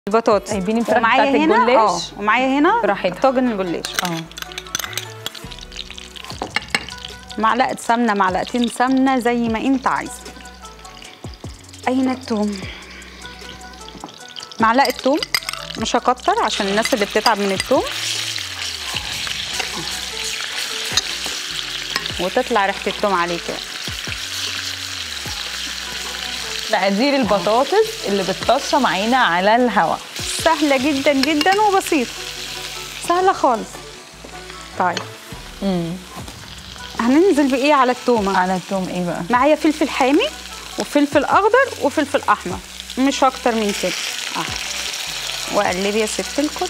البطاطس جايبين الفراخ ومعايا بتاعت هنا الجلاش؟ اه ومعايا هنا براحتها. طاجن الجلاش اه معلقه سمنه معلقتين سمنه زي ما انت عايز اين التوم معلقه توم مش هكتر عشان الناس اللي بتتعب من التوم وتطلع ريحه التوم عليه كده مقادير البطاطس اللي بتطشه معانا على الهواء سهله جدا جدا وبسيطه سهله خالص طيب امم هننزل بايه على التومه على التوم ايه بقى معايا فلفل حامي وفلفل اخضر وفلفل احمر مش اكتر من كده اه وقلبي يا ست الكل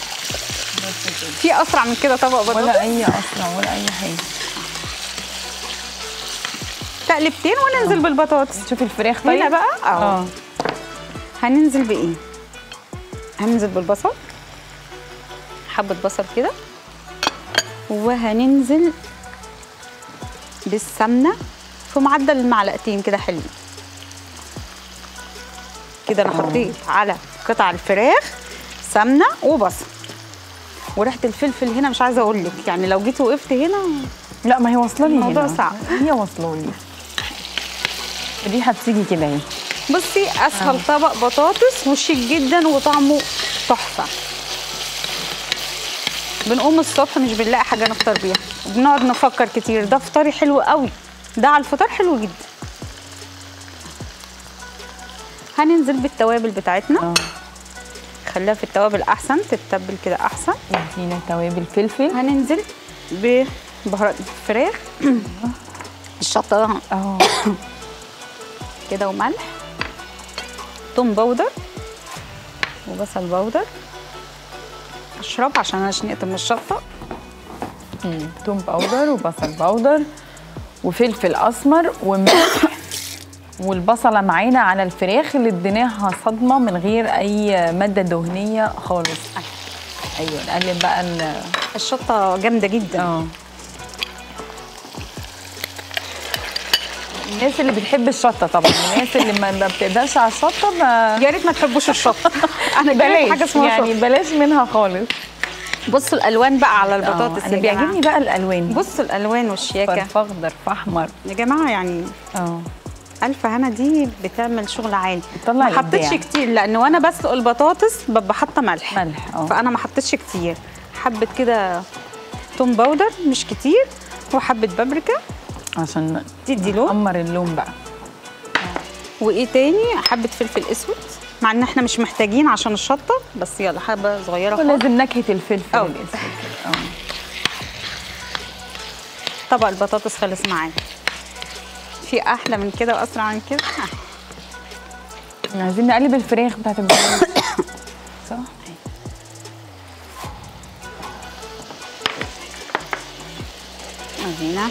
في اسرع من كده طبق ولا بطاطس اي اصلا ولا اي حاجه تقلبتين وننزل بالبطاطس شوفي الفراخ طيب هنا بقى اه اه هننزل بايه هننزل بالبصل حبه بصل كده وهننزل بالسمنه في معدل المعلقتين كده حلوين كده انا حطيت على قطع الفراخ سمنه وبصل وريحه الفلفل هنا مش عايزه اقول لك يعني لو جيت وقفت هنا لا ما هي واصله لي الموضوع هنا. صعب. هي واصله لي الريحه بتيجي كده اهي بصي اسهل طبق بطاطس وشيك جدا وطعمه تحفه بنقوم الصبح مش بنلاقي حاجه نفطر بيها وبنقعد نفكر كتير ده فطاري حلو قوي ده على الفطار حلو جدا هننزل بالتوابل بتاعتنا اه خليها في التوابل احسن تتبل كده احسن ادينا توابل فلفل هننزل ببهارات الفراخ الشطه اه كده وملح توم باودر وبصل باودر اشرب عشان انا شنقت من الشطه مم. توم باودر وبصل باودر وفلفل اسمر وملح والبصله معانا على الفراخ اللي اديناها صدمه من غير اي ماده دهنيه خالص ايوه نقلب بقى ال- الشطه جامده جدا اه الناس اللي بتحب الشطه طبعا الناس اللي ما ما بتقدرش على الشطه ما يا ريت ما تحبوش الشطه انا جايبه بلاش حاجه اسمها يعني يعني بلاش منها خالص بصوا الالوان بقى على البطاطس آه، انا يا جماعة. بيعجبني بقى الالوان بصوا الالوان والشياكه في اخضر في احمر يا جماعه يعني اه الف هنا دي بتعمل شغل عالي بتطلع ما حطيتش الإبداع. كتير لان وانا بسلق البطاطس ببقى حاطه ملح ملح اه فانا ما حطيتش كتير حبه كده توم باودر مش كتير وحبه بابريكا عشان تدي لون نحمر اللون بقى وايه تاني حبه فلفل اسود مع ان احنا مش محتاجين عشان الشطه بس يلا حبه صغيره خالص ولازم نكهه الفلفل أو. الاسود اه طبق البطاطس خلص معانا في احلى من كده واسرع من كده عايزين نقلب الفراخ بتاعت البطاطس صح هنا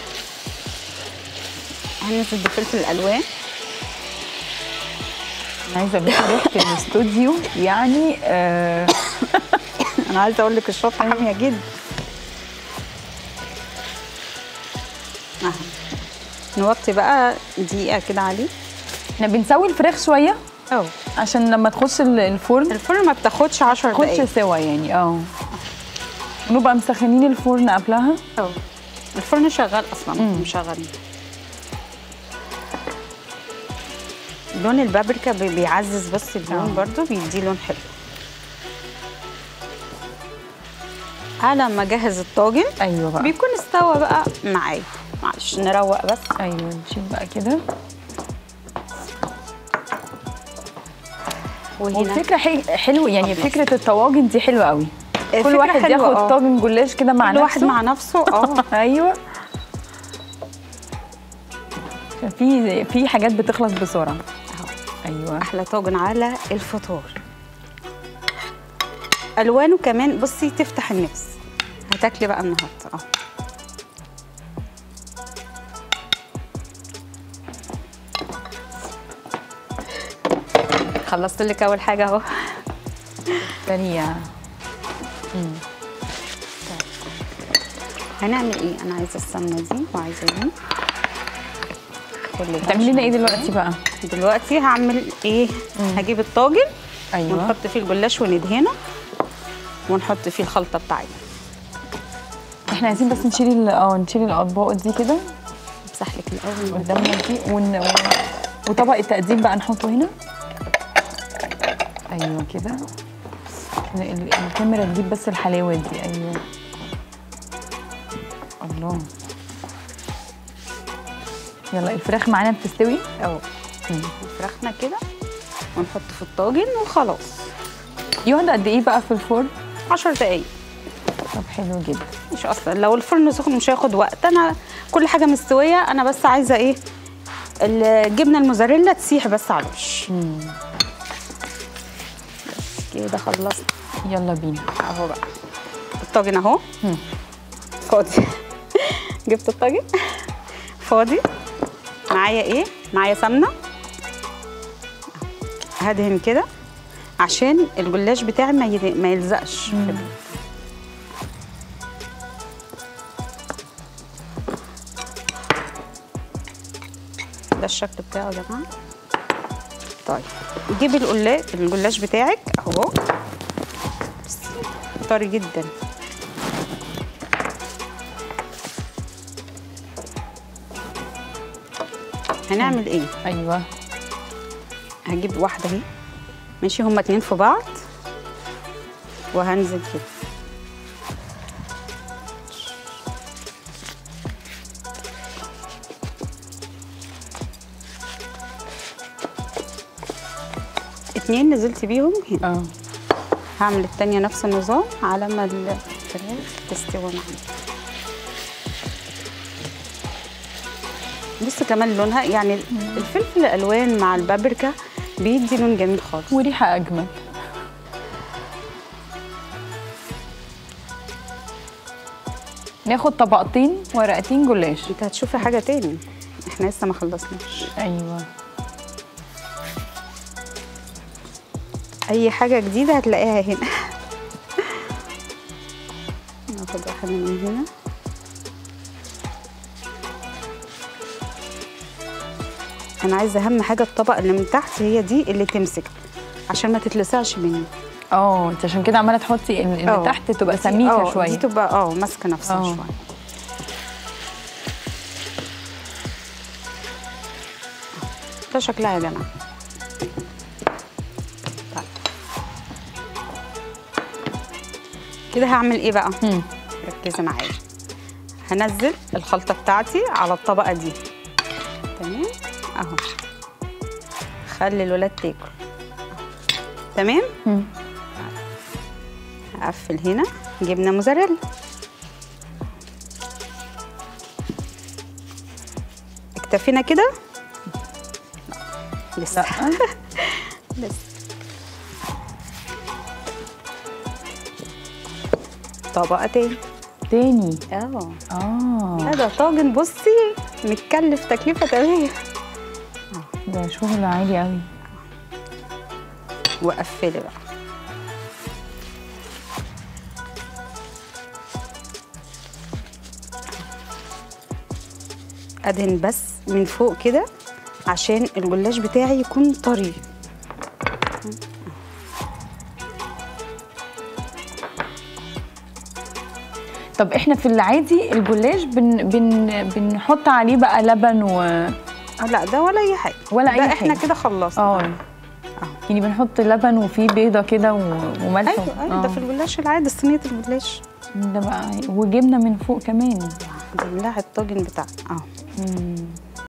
هننزل بفلفل الالوان انا عايزه اقول لكم ريحه الاستوديو يعني آه انا عايزه اقول لك الشطه حاميه جدا أهو. نوطي بقى دقيقه كده عليه احنا بنسوي الفراخ شويه اهو عشان لما تخش ال- الفرن الفرن ما بتاخدش 10 تخش دقايق سوا يعني اه نبقى مسخنين الفرن قبلها اهو الفرن شغال اصلا مشغل لون البابريكا بي- بيعزز بس اللون آه. برضو بيديه لون حلو على ما اجهز الطاجن ايوه بقى بيكون استوى بقى معايا معلش نروق بس ايوه نشيل بقى كده وهنا والفكره حي- حلوه يعني خلاص. فكره الطواجن دي حلوه قوي كل فكرة واحد حلوة، ياخد آه. طاجن جلاش كده مع كل واحد نفسه مع نفسه اه ايوه عشان في في حاجات بتخلص بسرعه أهو. ايوه احلى طاجن على الفطار الوانه كمان بصي تفتح النفس هتاكلي بقى النهارده اه خلصت لك اول حاجه اهو سريع هنعمل ايه انا عايزه السمنه دي وعايزه دي كل ده تعملي لنا ايه عشان- دلوقتي بقى دلوقتي هعمل ايه هجيب الطاجن ايوه ونحط فيه الجلاش وندهنه ونحط فيه الخلطه بتاعتنا احنا عايزين بس نشيل ال- اه نشيل الاطباق دي كده امسح لك الاول قدامنا دي ون... ون... وطبق التقديم بقى نحطه هنا ايوه كده ال- ال- الكاميرا تجيب بس الحلاوه دي ايوه الله يلا الفراخ معانا بتستوي اهو فراخنا كده ونحط في الطاجن وخلاص يقعد قد ايه بقى في الفرن 10 دقايق طب حلو جدا مش اصلا لو الفرن سخن مش هياخد وقت انا كل حاجه مستويه انا بس عايزه ايه الجبنه الموزاريلا تسيح بس على الوش بس كده خلصنا يلا بينا اهو بقى الطاجن اهو فاضي جبت الطاجن فاضي معايا ايه معايا سمنه هدهن كده عشان الجلاش بتاعي ما يد- ما يلزقش في ال- ده الشكل بتاعه يا جماعه طيب جيبي القلاش الجلاش بتاعك اهو طري جدا هنعمل ايه ايوه هجيب واحده اهي ماشي هما اتنين في بعض وهنزل كده اتنين نزلت بيهم هنا اه هعمل التانية نفس النظام على ما الفراخ تستوي معايا بص كمان لونها يعني الفلفل الالوان مع البابريكا بيدي لون جميل خالص وريحه اجمل ناخد طبقتين ورقتين جلاش انت هتشوفي حاجه تاني احنا لسه ما خلصناش ايوه اي حاجه جديده هتلاقيها هنا ناخد واحده من هنا انا عايزه اهم حاجه الطبقه اللي من تحت هي دي اللي تمسك عشان ما تتلسعش مني اه انت عشان كده عماله تحطي ال- اللي اه. تحت تبقى دي- سميكه اه، شويه دي تبقى اه ماسكه نفسها اه. شويه ده شكلها يا جماعه طيب. كده هعمل ايه بقى مم. ركزي معايا هنزل الخلطه بتاعتي على الطبقه دي تمام اهو خلي الولاد تاكل تمام مم. هقفل هنا جبنه موزاريلا اكتفينا كده لا. لسه لا لسه طبقه تاني تاني اه اه هذا طاجن بصي متكلف تكلفه تمام ده شغل عالي قوي وقفلي بقى ادهن بس من فوق كده عشان الجلاش بتاعي يكون طري طب احنا في العادي الجلاش بن بن بنحط عليه بقى لبن و آه لا ده ولا اي حاجه ولا أي ده احنا حاجة. كده خلصنا اه يعني بنحط لبن وفيه بيضه كده و- وملح ايوه ايوه ده آه. في الجلاش العادي صينيه الجلاش ده بقى وجبنه من فوق كمان ده بنلاعب الطاجن بتاعنا اه مم.